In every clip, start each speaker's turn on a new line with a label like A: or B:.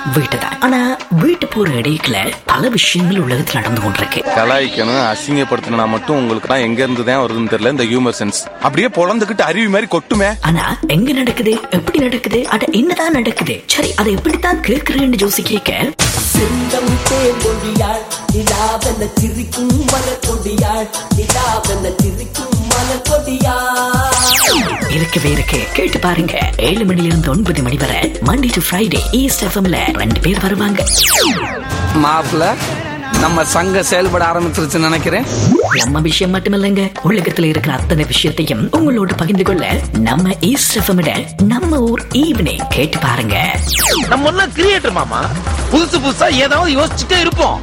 A: வீட்டு தான் ஆனா வீட்டு போற இடையில பல விஷயங்கள் உலகத்தில் நடந்து கொண்டிருக்கு
B: கலாய்க்கணும் அசிங்கப்படுத்தணும் மட்டும் உங்களுக்கு தான் எங்க இருந்து தான் வருதுன்னு தெரியல இந்த ஹியூமர் சென்ஸ் அப்படியே பொழந்துகிட்டு அருவி மாதிரி கொட்டுமே
A: ஆனா எங்க நடக்குது எப்படி நடக்குது அட என்னதான் நடக்குது சரி அதை எப்படித்தான் கேட்கிறேன்னு ஜோசி கேட்க
C: செந்தம் தேங்கொடியாள் நிலாவென சிரிக்கும் மலர்கொடியாள் நிலாவென சிரிக்கும் மலர்கொடியாள்
A: இருக்கவே இருக்கு கேட்டு பாருங்க ஏழு மணில இருந்து ஒன்பது மணி வரை மண்டே டு ஃப்ரைடே ஈஸ்ட் எஃப்எம்ல ரெண்டு பேர் வருவாங்க
D: மாப்பிள்ள நம்ம சங்கம் செயல்பட ஆரம்பிச்சிருச்சுன்னு நினைக்கிறேன்
A: நம்ம விஷயம் மட்டுமில்லைங்க உலகத்துல இருக்கிற அத்தனை விஷயத்தையும் உங்களோட பகிர்ந்து கொள்ள நம்ம ஈஸ்ட் எஃப்எம் நம்ம ஊர் ஈவினிங் கேட்டு பாருங்க
E: நம்ம எல்லாம் கிரியேட்டர் மாமா புதுசு புதுசா ஏதாவது யோசிச்சுட்டே இருப்போம்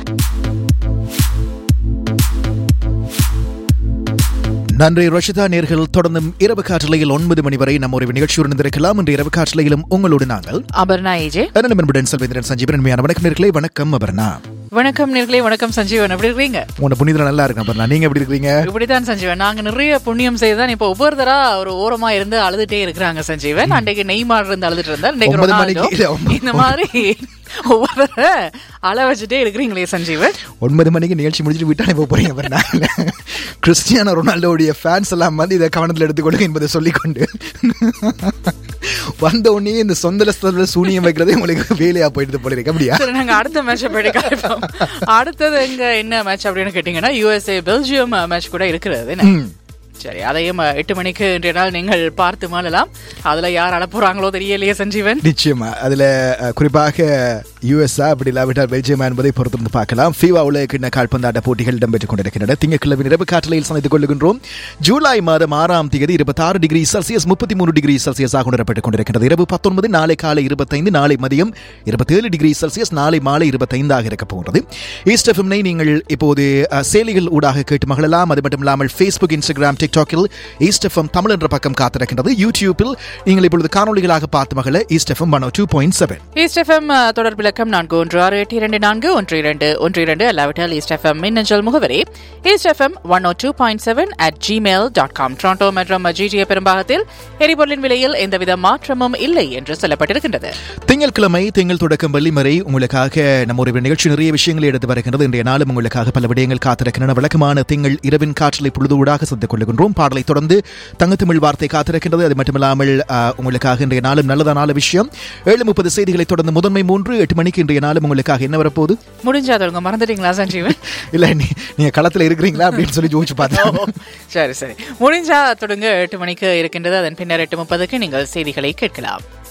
F: நன்றி ரஷிதா நேர்கள் தொடர்ந்தும் இரவு காற்றலையில் ஒன்பது மணி வரை நம்ம ஒரு நிகழ்ச்சியுடன் இருந்திருக்கலாம் இன்று இரவு காற்றலையிலும் உங்களோடு நாங்கள்
G: அபர்ணா ஏஜே
F: நண்பன் செல்வேந்திரன் சஞ்சீவன் உண்மையான வணக்கம் நேர்களே வணக்கம் அபர்ணா
G: வணக்கம் நேர்களே வணக்கம் சஞ்சீவன் எப்படி இருக்கீங்க
F: உங்க புனிதம் நல்லா இருக்கு அபர்ணா நீங்க எப்படி இருக்கீங்க
G: இப்படித்தான் சஞ்சீவன் நாங்க நிறைய புண்ணியம் செய்துதான் இப்ப ஒவ்வொருத்தரா ஒரு ஓரமா இருந்து அழுதுட்டே இருக்கிறாங்க சஞ்சீவன் அன்றைக்கு நெய்மார் இருந்து அழுதுட்டு இருந்தார் இன்றைக்கு
F: ஒன்பது
G: ரொனால்டோ.
F: மணிக்கு இல்ல, ஒன்பது-
G: இந்த மாதிரி ஒவ்வொருத்தர அழ வச்சுட்டே இருக்கிறீங்களே சஞ்சீவன்
F: ஒன்பது மணிக்கு நிகழ்ச்சி முடிச்சுட்டு வீட்டானே போக போறீங்க அபர்ணா கிறிஸ்டியானோ ரொனால்டோடைய ஃபேன்ஸ் எல்லாம் வந்து இதை கவனத்தில் எடுத்துக்கொள்ளுங்க என்பதை சொல்லிக்கொண்டு வந்த உடனே இந்த சொந்த லஸ்தத்துல சூனியம் வைக்கிறதே உங்களுக்கு வேலையா போயிட்டு போல இருக்கு அப்படியா
G: சரி நாங்க அடுத்த மேட்சை போயிட்டு கலைப்போம் அடுத்தது எங்க என்ன மேட்ச் அப்படின்னு கேட்டீங்கன்னா யுஎஸ்ஏ பெல்ஜியம் மேட்ச் கூட இருக்கிறது என்ன? சரி அதையும் அஹ், எட்டு மணிக்கு இன்றைய நாள் நீங்கள் பார்த்து மாளலாம் அதுல யார் அழ போறாங்களோ தெரியலையே சஞ்சீவன்
F: நிச்சயமா அதுல அஹ், குறிப்பாக யுஎஸ்ஆ அப்படி இல்லாவிட்டால் பெல்ஜியமா என்பதை பொறுத்திருந்து பார்க்கலாம் ஃபீவா உலக கிண்ண கால்பந்தாட்ட போட்டிகள் இடம்பெற்றுக் கொண்டிருக்கின்றன திங்கட்கிழமை இரவு காற்றலையில் சந்தித்துக் கொள்கின்றோம் ஜூலை மாதம் ஆறாம் தேதி இருபத்தாறு டிகிரி செல்சியஸ் முப்பத்தி மூணு டிகிரி செல்சியஸாக உணரப்பட்டுக் கொண்டிருக்கின்றது இரவு பத்தொன்பது நாளை காலை இருபத்தைந்து நாளை மதியம் இருபத்தேழு டிகிரி செல்சியஸ் நாளை மாலை இருபத்தைந்தாக இருக்க போகிறது ஈஸ்ட் எஃப்எம்னை நீங்கள் இப்போது அஹ், செயலிகள் ஊடாக கேட்டு மகிழலாம் அது மட்டும் இல்லாமல் ஃபேஸ்புக் இன்ஸ்டாகிராம் டிக்டாக்கில் ஈஸ்ட் எஃப்எம் தமிழ் என்ற பக்கம் காத்திருக்கின்றது யூடியூப்பில் நீங்கள் இப்பொழுது காணொலிகளாக பார்த்து மகள east FM one two point seven
G: east FM தொடர்பு இலக்கம் நான்கு ஒன்று ஆறு எட்டு இரண்டு நான்கு ஒன்று இரண்டு ஒன்று இரண்டு அல்லாவிட்டால் ஈஸ்ட் எஃப்எம் மின்னஞ்சல் முகவரி east FM one O two point seven at Gmail dot com Toronto மற்றும் ஜிடிஏ பெரும்பாகத்தில் எரிபொருளின் விலையில் எந்தவித மாற்றமும் இல்லை என்று சொல்லப்பட்டிருக்கின்றது
F: திங்கட்கிழமை திங்கள் தொடக்கம் வெள்ளி வரை உங்களுக்காக நம்ம ஒரு நிகழ்ச்சி நிறைய விஷயங்களை எடுத்து வருகின்றது இன்றைய நாளும் உங்களுக்காக பல விடயங்கள் காத்திருக்கின்றன வழக்கமான திங்கள் இரவின் காற்றலை பொழுதூடாக சந்தித்துக் கொள்கின்றோம் பாடலை தொடர்ந்து தங்கத்தமிழ் வார்த்தை காத்திருக்கின்றது அது மட்டுமில்லாமல் ஆஹ், உங்களுக்காக இன்றைய நாளும் நல்லதான விஷயம் ஏழு முப்பது செய்திகளை தொடர்ந்து முதன்மை மூன்று எட்டு மணிக்கு இன்றைய நாளும் உங்களுக்காக என்ன வரப்போகுது
G: முடிஞ்சா தொடங்க மறந்துட்டீங்களா சஞ்சீவன்
F: இல்ல நீ நீங்க களத்துல இருக்கிறீங்களா அப்படின்னு சொல்லி ஜோதிச்சு பார்த்தேன்
G: சரி சரி முடிஞ்சா தொடங்க எட்டு மணிக்கு இருக்கின்றது அதன் பின்னர் எட்டு முப்பதுக்கு நீங்கள் செய்திகளை கேட்கலாம்